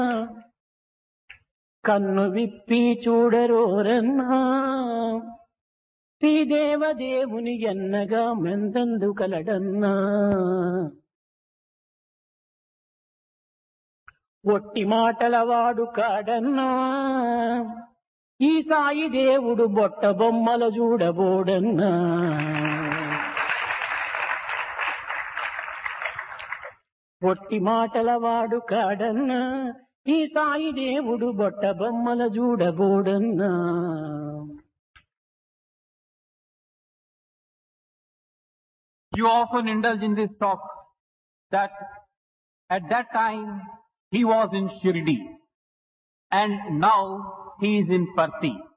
కన్ను విప్పి చూడరోరన్నా శ్రీదేవదేవుని ఎన్నగా మెందందు కలడన్నా ఒట్టి మాటల వాడు కాడన్నా ఈ సాయి దేవుడు బొట్ట బొమ్మల చూడబోడన్నా ఒట్టి మాటల వాడు కాడన్నా ఈ సాయి దేవుడు బొట్ట బొమ్మల చూడబోడన్నా You often indulge in this talk that at that time he was in Shirdi and now he is in Parthi.